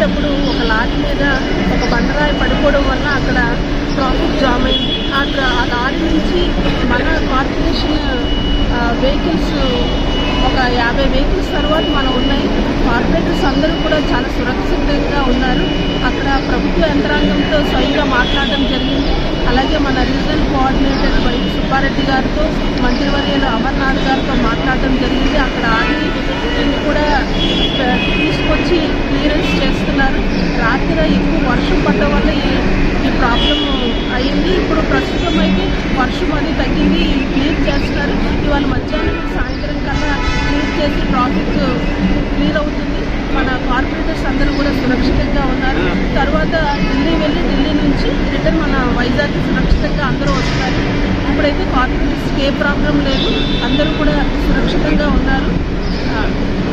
వచ్చేటప్పుడు ఒక లారీ మీద ఒక బండరాయి పడిపోవడం వల్ల అక్కడ ట్రాఫిక్ జామ్ అయింది అక్కడ ఆ లారీ నుంచి మన కార్పొరేషన్ వెహికల్స్ ఒక యాభై వెహికల్స్ తర్వాత మనం ఉన్నాయి కార్పొరేటర్స్ అందరూ కూడా చాలా సురక్షితంగా ఉన్నారు అక్కడ ప్రభుత్వ యంత్రాంగంతో స్వయంగా మాట్లాడడం జరిగింది అలాగే మన రీజనల్ కోఆర్డినేటర్ వై సుబ్బారెడ్డి గారితో మంత్రివర్యులు అమర్నాథ్ గారితో మాట్లాడడం జరిగింది అక్కడ ఆగి ఇవన్నీ కూడా ఆ, తీసుకొచ్చి క్లియరెన్స్ చేస్తున్నారు రాత్రి ఎక్కువ వర్షం పడడం వల్ల ఈ ఈ ప్రాబ్లం అయింది ఇప్పుడు ప్రస్తుతం అయితే వర్షం అది తగ్గింది ఇవి క్లియర్ చేస్తున్నారు ఇవాళ మధ్యాహ్నం సాయంత్రం కల్లా క్లియర్ చేసి ట్రాఫిక్ క్లియర్ అవుతుంది మన కార్పొరేటర్స్ అందరూ కూడా సురక్షితంగా ఉన్నారు తర్వాత ఢిల్లీ వెళ్ళి ఢిల్లీ నుంచి రిటర్న్ మన వైజాగ్ సురక్షితంగా అందరూ వస్తారు ఇప్పుడైతే కార్పొరేటర్స్కి ఏ ప్రాబ్లం లేదు అందరూ కూడా సురక్షితంగా ఉన్నారు ఆ,